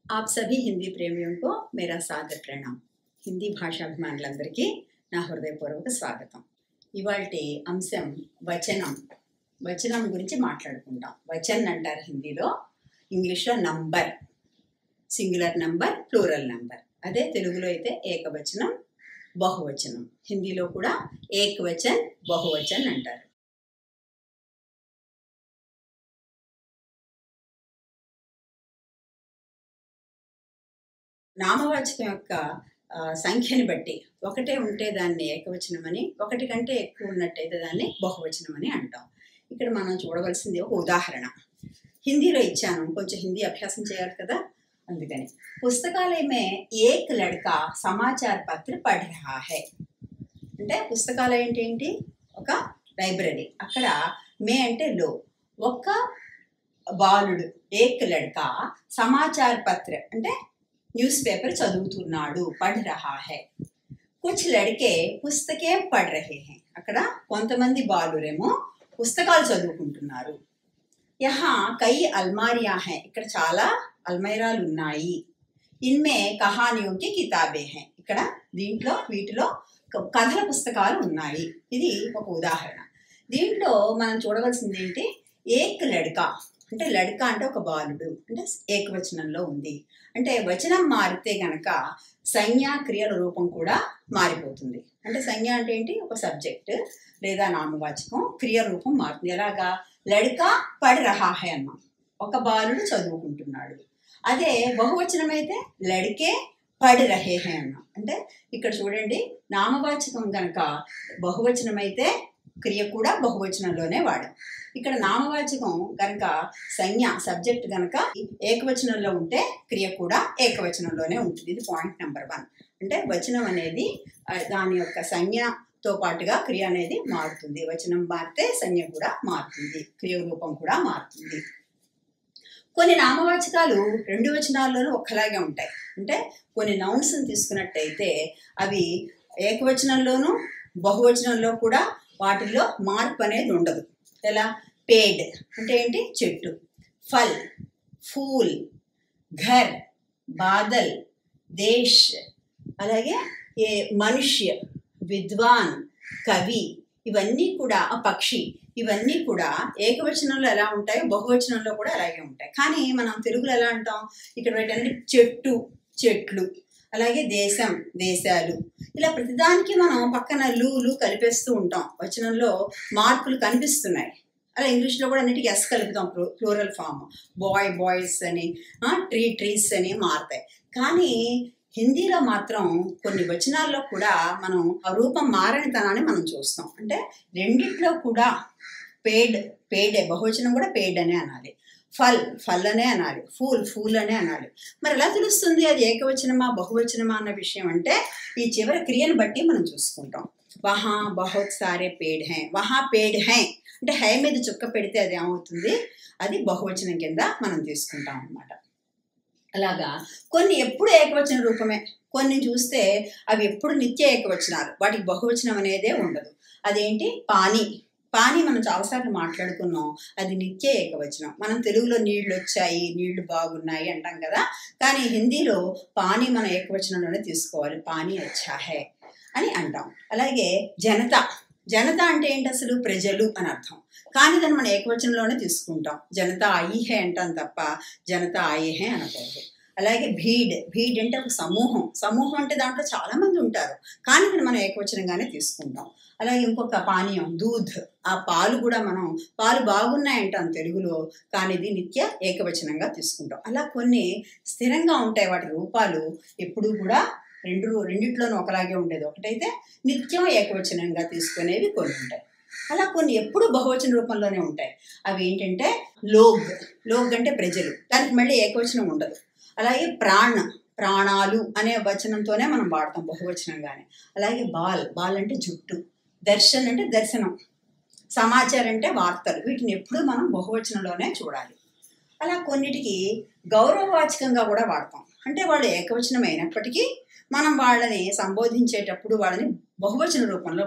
आप सभी हिंदी प्रेमियों को मेरा సాదర ప్రణాం హిందీ భాషాభిమానులందరికీ నా హృదయపూర్వక స్వాగతం ఇవాల్టి అంశం వచనం వచనం గురించి మాట్లాడుకుంటాం వచన్ అంటారు హిందీలో ఇంగ్లీష్లో number singular number plural number అదే తెలుగులో అయితే ఏకవచనం బహువచనం హిందీలో కూడా ఏకవచన్ బహువచన్ అంటారు నామవాచకం యొక్క ఆ, సంఖ్యని బట్టి ఒకటే ఉంటే దాన్ని ఏకవచనం అని ఒకటి కంటే ఎక్కువ ఉన్నట్టయితే దాన్ని బహువచనం అని అంటాం ఇక్కడ మనం చూడవలసింది ఒక ఉదాహరణ హిందీలో ఇచ్చాను కొంచెం హిందీ అభ్యాసం చేయాలి కదా అందుకని పుస్తకాలయ మే ఏక్ లడ్కా సమాచార్ పత్ర పఢ్ రహా హై అంటే పుస్తకాలయం అంటే ఏంటి ఒక లైబ్రరీ అక్కడ మే అంటే లో ఒక్క బాలుడు ఏక్ లడ్కా సమాచార్ పత్ర అంటే న్యూస్ పేపర్ చదువుతున్నాడు పढ़ రహా హై కుచ్ లడికే పుస్తకే పढ़ రహే హై అక్కడ కొంతమంది బాలురేమో పుస్తకాలు చదువుకుంటున్నారు యహా కై అల్మారియా హై ఇక్కడ చాలా అల్మైరాలు ఉన్నాయి ఇన్మే కహానియోకి కితాబే హై ఇక్కడ దీంట్లో వీటిలో క- కథల పుస్తకాలు ఉన్నాయి ఇది ఒక ఉదాహరణ దీంట్లో మనం చూడవలసింది ఏంటి ఏక్ లడ్కా అంటే లడ్కా అంటే ఒక బాలుడు అంటే ఏకవచనంలో ఉంది అంటే వచనం మారితే గనక సంజ్ఞ క్రియల రూపం కూడా మారిపోతుంది అంటే సంజ్ఞ అంటే ఏంటి ఒక సబ్జెక్ట్ లేదా నామవాచకం క్రియ రూపం మారుతుంది ఎలాగా లడ్కా పడి రహాహే అన్నాం ఒక బాలుడు చదువుకుంటున్నాడు అదే బహువచనం అయితే లడికే పడి రహేహే అన్నాం అంటే ఇక్కడ చూడండి నామవాచకం గనక బహువచనం అయితే క్రియ కూడా బహువచనంలోనే వాడాం ఇక్కడ నామవాచకం గనక సంజ్ఞ సబ్జెక్ట్ గనక ఏకవచనంలో ఉంటే క్రియ కూడా ఏకవచనంలోనే ఉంటుంది ఇది పాయింట్ నెంబర్ వన్ అంటే వచనం అనేది ఆ, దాని యొక్క సంజ్ఞతో పాటుగా క్రియ అనేది మారుతుంది వచనం మారితే సంజ్ఞ కూడా మారుతుంది క్రియ రూపం కూడా మారుతుంది కొన్ని నామవాచకాలు రెండు వచనాల్లోనూ ఒక్కలాగే ఉంటాయి అంటే కొన్ని నౌన్స్ తీసుకున్నట్టయితే అవి ఏకవచనంలోనూ బహువచనంలో కూడా వాటిల్లో మార్పు అనేది ఉండదు ఎలా పేడ్ అంటే ఏంటి చెట్టు ఫల్ ఫూల్ ఘర్ బాదల్ దేశ్ అలాగే ఏ మనుష్య విద్వాన్ కవి ఇవన్నీ కూడా ఆ పక్షి ఇవన్నీ కూడా ఏకవచనంలో ఎలా ఉంటాయో బహువచనంలో కూడా అలాగే ఉంటాయి కానీ మనం తెలుగులో ఎలా అంటాం ఇక్కడ ఏంటంటే చెట్టు చెట్లు అలాగే దేశం దేశాలు ఇలా ప్రతిదానికి మనం పక్కన లూలు కలిపేస్తూ ఉంటాం వచనంలో మార్పులు కనిపిస్తున్నాయి అలా ఇంగ్లీష్లో కూడా అన్నిటికీ ఎస్ కలుపుతాం ప్లూరల్ ఫామ్ బాయ్ బాయ్స్ అని ట్రీ ట్రీస్ అని మారుతాయి కానీ హిందీలో మాత్రం కొన్ని వచనాల్లో కూడా మనం ఆ రూపం మారనితనాన్ని మనం చూస్తాం అంటే రెండిట్లో కూడా పేడ్ పేడే బహువచనం కూడా పేడ్ అనే అనాలి ఫల్ ఫల్ అనే అనాలి ఫూల్ ఫూల్ అనే అనాలి మరి ఎలా తెలుస్తుంది అది ఏకవచనమా బహువచనమా అన్న విషయం అంటే ఈ చివరి క్రియను బట్టి మనం చూసుకుంటాం వహా బహుత్ సారే పేడ్ హై వహా పేడ్ హై అంటే హై మీద చుక్క పెడితే అది ఏమవుతుంది అది బహువచనం కింద మనం తీసుకుంటాం అన్నమాట అలాగా కొన్ని ఎప్పుడు ఏకవచన రూపమే కొన్ని చూస్తే అవి ఎప్పుడు నిత్య ఏకవచనాలు వాటికి బహువచనం అనేదే ఉండదు అదేంటి పానీ పానీ మనం చాలాసార్లు మాట్లాడుకున్నాం అది నిత్య ఏకవచనం మనం తెలుగులో నీళ్లు వచ్చాయి నీళ్లు బాగున్నాయి అంటాం కదా కానీ హిందీలో పానీ మన ఏకవచనంలోనే తీసుకోవాలి పానీ అచ్చా హే అని అంటాం అలాగే జనత జనత అంటే ఏంటి అసలు ప్రజలు అని అర్థం కానీ దాన్ని మనం ఏకవచనంలోనే తీసుకుంటాం జనత అయి హే అంటాం తప్ప జనత ఆయే హే అనకూడదు అలాగే భీడ్ భీడ్ అంటే ఒక సమూహం సమూహం అంటే దాంట్లో చాలా మంది ఉంటారు కానీ దాన్ని మనం ఏకవచనంగానే తీసుకుంటాం అలాగే ఇంకొక పానీయం దూద్ ఆ పాలు కూడా మనం పాలు బాగున్నాయంటాం తెలుగులో కానీ ఇది నిత్య ఏకవచనంగా తీసుకుంటాం అలా కొన్ని స్థిరంగా ఉంటాయి వాటి రూపాలు ఎప్పుడూ కూడా రెండు రెండిట్లోనూ ఒకలాగే ఉండేది ఒకటైతే నిత్యం ఏకవచనంగా తీసుకునేవి కొన్ని ఉంటాయి అలా కొన్ని ఎప్పుడు బహువచన రూపంలోనే ఉంటాయి అవి ఏంటంటే లోగ్ లోగ్ అంటే ప్రజలు దానికి మళ్ళీ ఏకవచనం ఉండదు అలాగే ప్రాణ ప్రాణాలు అనే వచనంతోనే మనం వాడతాం బహువచనంగానే అలాగే బాల్ బాల్ అంటే జుట్టు దర్శన్ అంటే దర్శనం సమాచారం అంటే వార్తలు వీటిని ఎప్పుడూ మనం బహువచనంలోనే చూడాలి అలా కొన్నిటికి గౌరవవాచకంగా కూడా వాడతాం అంటే వాళ్ళు ఏకవచనం అయినప్పటికీ మనం వాళ్ళని సంబోధించేటప్పుడు వాళ్ళని బహువచన రూపంలో వాడతాం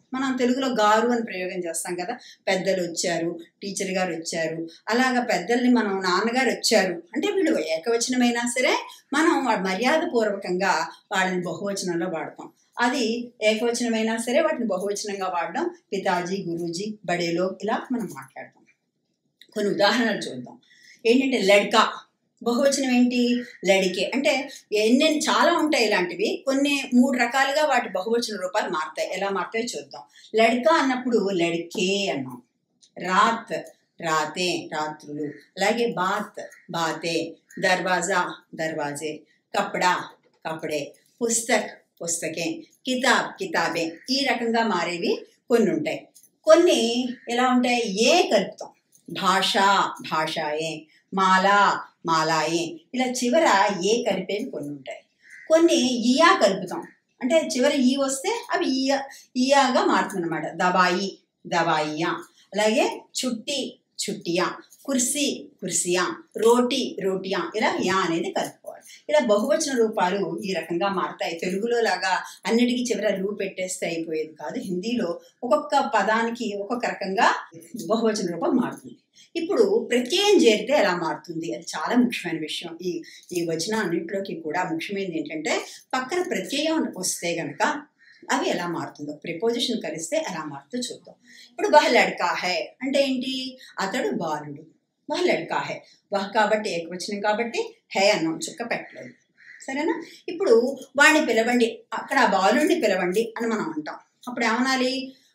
మనం తెలుగులో గారు అని ప్రయోగం చేస్తాం కదా పెద్దలు వచ్చారు టీచర్ గారు వచ్చారు అలాగా పెద్దల్ని మనం నాన్నగారు వచ్చారు అంటే వీళ్ళు ఏకవచనమైనా సరే మనం వా- మర్యాదపూర్వకంగా వాళ్ళని బహువచనంలో వాడతాం అది ఏకవచనమైనా సరే వాటిని బహువచనంగా వాడడం పితాజీ గురూజీ బడేలో ఇలా మనం మాట్లాడతాం కొన్ని ఉదాహరణలు చూద్దాం ఏంటంటే లడ్కా బహువచనం ఏంటి లడికే అంటే ఎన్నెన్ని చాలా ఉంటాయి ఇలాంటివి కొన్ని మూడు రకాలుగా వాటి బహువచన రూపాలు మారుతాయి ఎలా మారుతాయో చూద్దాం లడ్కా అన్నప్పుడు లడికే అన్నాం రాత్ రాతే రాత్రులు అలాగే బాత్ బాతే దర్వాజా దర్వాజే కపడా కపడే పుస్తక్ పుస్తకే కితాబ్ కితాబే ఈ రకంగా మారేవి కొన్ని ఉంటాయి కొన్ని ఎలా ఉంటాయి ఏ కలుపుతాం భాష భాషాయే మాలా మాలాయే ఇలా చివర ఏ కలిపేవి కొన్ని ఉంటాయి కొన్ని ఇయా కలుపుతాం అంటే చివర ఈ వస్తే అవి ఇయా ఇయాగా మారుతుంది అనమాట దబాయి దబాయియా అలాగే చుట్టి చుట్టియా కుర్సీ కుర్సియా రోటీ రోటియా ఇలా యా అనేది కలుపుకోవాలి ఇలా బహువచన రూపాలు ఈ రకంగా మారుతాయి తెలుగులో లాగా అన్నిటికీ చివర రూ పెట్టేస్తే అయిపోయేది కాదు హిందీలో ఒక్కొక్క పదానికి ఒక్కొక్క రకంగా బహువచన రూపం మారుతుంది ఇప్పుడు ప్రత్యయం చేరితే ఎలా మారుతుంది అది చాలా ముఖ్యమైన విషయం ఈ ఈ వచన అన్నింటిలోకి కూడా ముఖ్యమైనది ఏంటంటే పక్కన ప్రత్యయం వస్తే గనక అవి ఎలా మారుతుందో ప్రిపోజిషన్ కలిస్తే ఎలా మారుతుందో చూద్దాం ఇప్పుడు వహ లడ్కా హై అంటే ఏంటి అతడు బాలుడు వహ లడ్కా హై వహ కాబట్టి ఏకవచనం కాబట్టి హే అన్నాం చుక్క పెట్టలేదు సరేనా ఇప్పుడు వాడిని పిలవండి అక్కడ ఆ బాలుడిని పిలవండి అని మనం అంటాం అప్పుడు ఏమనాలి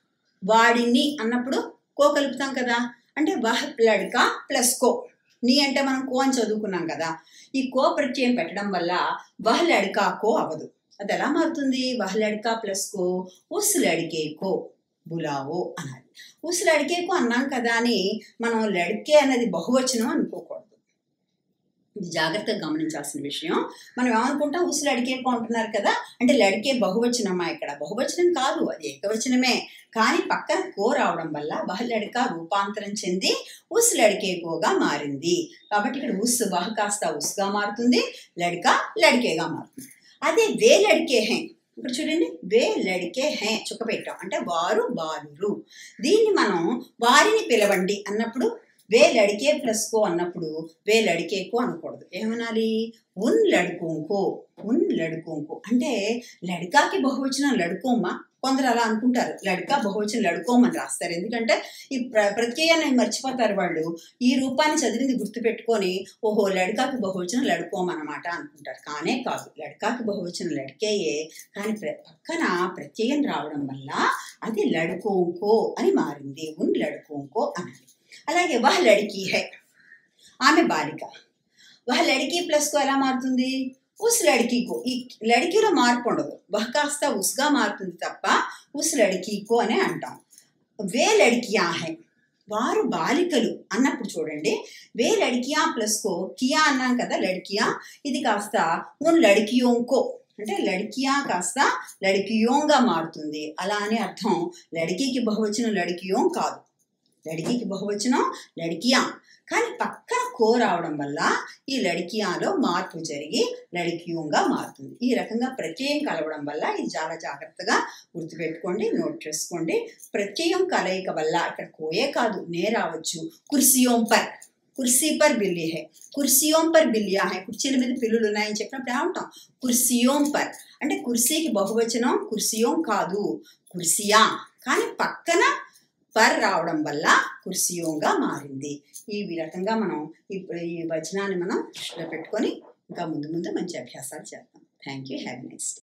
వాడిని అన్నప్పుడు కో కలుపుతాం కదా అంటే వహ్ లడ్కా ప్లస్ కో నీ అంటే మనం కో అని చదువుకున్నాం కదా ఈ కో ప్రత్యయం పెట్టడం వల్ల వహ్ లడ్కా కో అవదు అది ఎలా మారుతుంది వహ్ లడ్కా ప్లస్ కో ఉస్ లడికే కో బులావో అనాలి ఉస్ లడికేకు అన్నాం కదా అని మనం లడికే అనేది బహువచనం అనుకోకూడదు ఇది జాగ్రత్తగా గమనించాల్సిన విషయం మనం ఏమనుకుంటాం ఉసులు అడికేకో అంటున్నారు కదా అంటే లడికే బహువచనమా ఇక్కడ బహువచనం కాదు అది ఏకవచనమే కానీ పక్కన కో రావడం వల్ల బహులడిక రూపాంతరం చెంది ఉస్ లడికేకోగా మారింది కాబట్టి ఇక్కడ ఉస్ బహ కాస్త ఉస్గా మారుతుంది లడిక లడికేగా మారుతుంది అదే వే లడికే హే ఇప్పుడు చూడండి వే లడికే హే చుక్క పెట్టాం అంటే వారు బాలురు దీన్ని మనం వారిని పిలవండి అన్నప్పుడు వే లడికే ప్లస్ కో అన్నప్పుడు వే లడికేకో అనకూడదు ఏమనాలి ఉన్ లడుకోంకో ఉన్ లడుకోంకో అంటే లడికాకి బహువచనం లడుకోమ్మా కొందరు అలా అనుకుంటారు లడికా బహువచనం లడుకోమని రాస్తారు ఎందుకంటే ఈ ప్ర ప్రత్యయాన్ని మర్చిపోతారు వాళ్ళు ఈ రూపాన్ని చదివింది గుర్తుపెట్టుకొని ఓహో లడికాకి బహువచనం లడుకోమన్నమాట అనుకుంటారు కానే కాదు లడికాకి బహువచనం లడికేయే కానీ ప్ర పక్కన ప్రత్యయం రావడం వల్ల అది లడుకోంకో అని మారింది ఉన్ లడుకోంకో అనాలి అలాగే వహ లడికి హై ఆమె బాలిక వహ లడికి ప్లస్ కో ఎలా మారుతుంది ఉస్ లడికీకో ఈ లడికీలో మార్పు ఉండదు వహ కాస్త ఉస్గా మారుతుంది తప్ప ఉస్ లడికీకో అనే అంటాం వే లడికియా హై వారు బాలికలు అన్నప్పుడు చూడండి వే లడికియా ప్లస్ కో కియా అన్నాం కదా లడికియా ఇది కాస్త ఉన్ లడికియోంకో అంటే లడికియా కాస్త లడికియోంగా మారుతుంది అలా అని అర్థం లడికీకి బహువచనం లడికియోం కాదు లడికీకి బహువచనం లడికియా కానీ పక్కన కో రావడం వల్ల ఈ లడికియాలో మార్పు జరిగి లడికియంగా మారుతుంది ఈ రకంగా ప్రత్యయం కలవడం వల్ల ఇది చాలా జాగ్రత్తగా గుర్తుపెట్టుకోండి నోట్ చేసుకోండి ప్రత్యయం కలయిక వల్ల ఇక్కడ కోయే కాదు నే రావచ్చు కుర్సియోం పర్ కుర్సీ పర్ బిల్లి హై కుర్సియోం పర్ బిల్లియా హై కుర్చీల మీద పిల్లులు ఉన్నాయని చెప్పినప్పుడు ఏమంటాం కుర్సియోం పర్ అంటే కుర్సీకి బహువచనం కుర్సియోం కాదు కుర్సియా కానీ పక్కన పర్ రావడం వల్ల కుర్సియోంగా మారింది ఈ రకంగా మనం ఇప్పుడు ఈ వచనాన్ని మనం దృష్టిలో పెట్టుకొని ఇంకా ముందు ముందు మంచి అభ్యాసాలు చేద్దాం థ్యాంక్ యూ హ్యావ్ నెక్స్ట్